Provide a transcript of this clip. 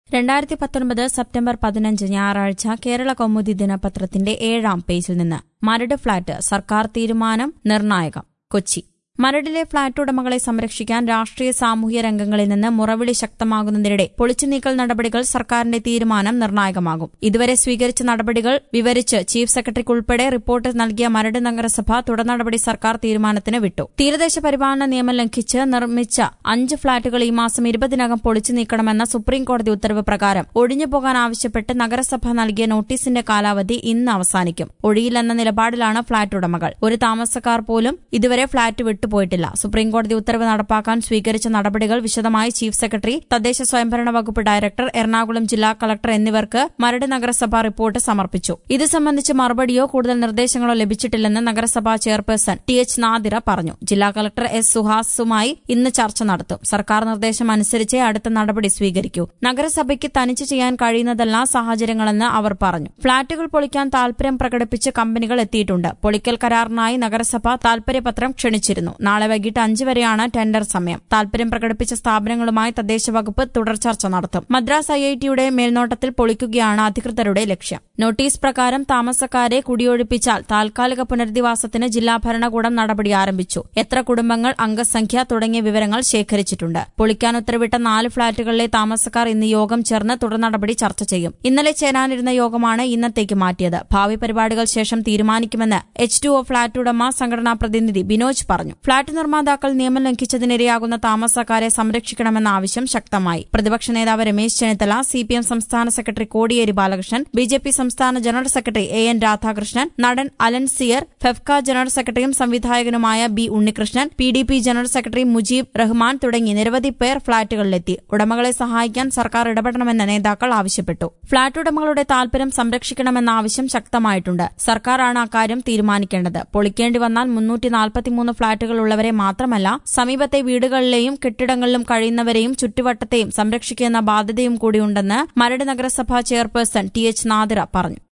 രണ്ടായിരത്തി പത്തൊൻപത് സെപ്റ്റംബർ പതിനഞ്ച് ഞായറാഴ്ച കേരള കൗമുദി ദിനപത്രത്തിന്റെ ഏഴാം പേജിൽ നിന്ന് മരട് ഫ്ളാറ്റ് സർക്കാർ തീരുമാനം നിർണായകം കൊച്ചി മരടിലെ ഫ്ളാറ്റ് ഉടമകളെ സംരക്ഷിക്കാൻ രാഷ്ട്രീയ സാമൂഹ്യ രംഗങ്ങളിൽ നിന്ന് മുറവിളി ശക്തമാകുന്നതിനിടെ പൊളിച്ചുനീക്കൽ നടപടികൾ സർക്കാരിന്റെ തീരുമാനം നിർണായകമാകും ഇതുവരെ സ്വീകരിച്ച നടപടികൾ വിവരിച്ച് ചീഫ് സെക്രട്ടറിക്കുൾപ്പെടെ റിപ്പോർട്ട് നൽകിയ മരട് നഗരസഭ തുടർ നടപടി സർക്കാർ തീരുമാനത്തിന് വിട്ടു തീരദേശ പരിപാലന നിയമം ലംഘിച്ച് നിർമ്മിച്ച അഞ്ച് ഫ്ളാറ്റുകൾ ഈ മാസം ഇരുപതിനകം പൊളിച്ചു നീക്കണമെന്ന സുപ്രീംകോടതി ഉത്തരവ് പ്രകാരം ഒഴിഞ്ഞുപോകാൻ ആവശ്യപ്പെട്ട് നഗരസഭ നൽകിയ നോട്ടീസിന്റെ കാലാവധി ഇന്ന് അവസാനിക്കും ഒഴിയില്ലെന്ന നിലപാടിലാണ് ഫ്ളാറ്റ് ഉടമകൾ ഒരു താമസക്കാർ പോലും ഇതുവരെ ഫ്ളാറ്റ് വിട്ടുപോയിട്ടില്ല സുപ്രീംകോടതി ഉത്തരവ് നടപ്പാക്കാൻ സ്വീകരിച്ച നടപടികൾ വിശദമായി ചീഫ് സെക്രട്ടറി തദ്ദേശ സ്വയംഭരണ വകുപ്പ് ഡയറക്ടർ എറണാകുളം ജില്ലാ കളക്ടർ എന്നിവർക്ക് മരട് നഗരസഭ റിപ്പോർട്ട് സമർപ്പിച്ചു ഇത് സംബന്ധിച്ച് മറുപടിയോ കൂടുതൽ നിർദ്ദേശങ്ങളോ ലഭിച്ചിട്ടില്ലെന്ന് നഗരസഭാ ചെയർപേഴ്സൺ ടി എച്ച് നാദിറ പറഞ്ഞു ജില്ലാ കളക്ടർ എസ് സുഹാസുമായി ഇന്ന് ചർച്ച നടത്തും സർക്കാർ നിർദ്ദേശം അനുസരിച്ചേ അടുത്ത നടപടി സ്വീകരിക്കൂ നഗരസഭയ്ക്ക് തനിച്ച് ചെയ്യാൻ കഴിയുന്നതല്ല സാഹചര്യങ്ങളെന്ന് അവർ പറഞ്ഞു ഫ്ളാറ്റുകൾ പൊളിക്കാൻ താൽപര്യം പ്രകടിപ്പിച്ച് കമ്പനികൾ എത്തിയിട്ടുണ്ട് പൊളിക്കൽ കരാറിനായി നഗരസഭ താൽപര്യപത്രം ക്ഷണിച്ചിരുന്നു നാളെ വൈകിട്ട് അഞ്ച് വരെയാണ് ടെൻഡർ സമയം താൽപര്യം പ്രകടിപ്പിച്ച സ്ഥാപനങ്ങളുമായി തദ്ദേശ വകുപ്പ് തുടർ ചർച്ച നടത്തും മദ്രാസ് ഐ ഐ ടിയുടെ മേൽനോട്ടത്തിൽ പൊളിക്കുകയാണ് അധികൃതരുടെ ലക്ഷ്യം നോട്ടീസ് പ്രകാരം താമസക്കാരെ കുടിയൊഴിപ്പിച്ചാൽ താൽക്കാലിക പുനരധിവാസത്തിന് ജില്ലാ ഭരണകൂടം നടപടി ആരംഭിച്ചു എത്ര കുടുംബങ്ങൾ അംഗസംഖ്യ തുടങ്ങിയ വിവരങ്ങൾ ശേഖരിച്ചിട്ടുണ്ട് പൊളിക്കാൻ ഉത്തരവിട്ട നാല് ഫ്ളാറ്റുകളിലെ താമസക്കാർ ഇന്ന് യോഗം ചേർന്ന് തുടർ നടപടി ചർച്ച ചെയ്യും ഇന്നലെ ചേരാനിരുന്ന യോഗമാണ് ഇന്നത്തേക്ക് മാറ്റിയത് ഭാവി പരിപാടികൾ ശേഷം തീരുമാനിക്കുമെന്ന് എച്ച് ടു ഒ ഫ്ളാറ്റ് ഉടമ സംഘടനാ പ്രതിനിധി ബിനോജ് പറഞ്ഞു ഫ്ളാറ്റ് നിർമ്മാതാക്കൾ നിയമം ലംഘിച്ചതിനിരയാകുന്ന താമസക്കാരെ സംരക്ഷിക്കണമെന്ന ആവശ്യം ശക്തമായി പ്രതിപക്ഷ നേതാവ് രമേശ് ചെന്നിത്തല സിപിഎം സംസ്ഥാന സെക്രട്ടറി കോടിയേരി ബാലകൃഷ്ണൻ ബിജെപി സംസ്ഥാന general secretary A N Radhakrishnan നടൻ അലൻ സിയർ ഫെഫ്ക ജനറൽ സെക്രട്ടറിയും സംവിധായകനുമായ B Unnikrishnan P D P general secretary Mujeeb Rahman തുടങ്ങി നിരവധി പേർ ഫ്ളാറ്റുകളിലെത്തി ഉടമകളെ സഹായിക്കാൻ സർക്കാർ ഇടപെടണമെന്ന് നേതാക്കൾ ആവശ്യപ്പെട്ടു ഫ്ളാറ്റ് ഉടമകളുടെ താൽപര്യം സംരക്ഷിക്കണമെന്ന ആവശ്യം ശക്തമായിട്ടുണ്ട് സർക്കാരാണ് അക്കാര്യം തീരുമാനിക്കേണ്ടത് പൊളിക്കേണ്ടി വന്നാൽ മുന്നൂറ്റി നാൽപ്പത്തിമൂന്ന് ഫ്ളാറ്റുകൾ ഉള്ളവരെ മാത്രമല്ല സമീപത്തെ വീടുകളിലെയും കെട്ടിടങ്ങളിലും കഴിയുന്നവരെയും ചുറ്റുവട്ടത്തെയും സംരക്ഷിക്കുന്ന ബാധ്യതയും കൂടിയുണ്ടെന്ന് മരട് നഗരസഭാ ചെയർപേഴ്സൺ ടി എച്ച് നാദിറ പറഞ്ഞു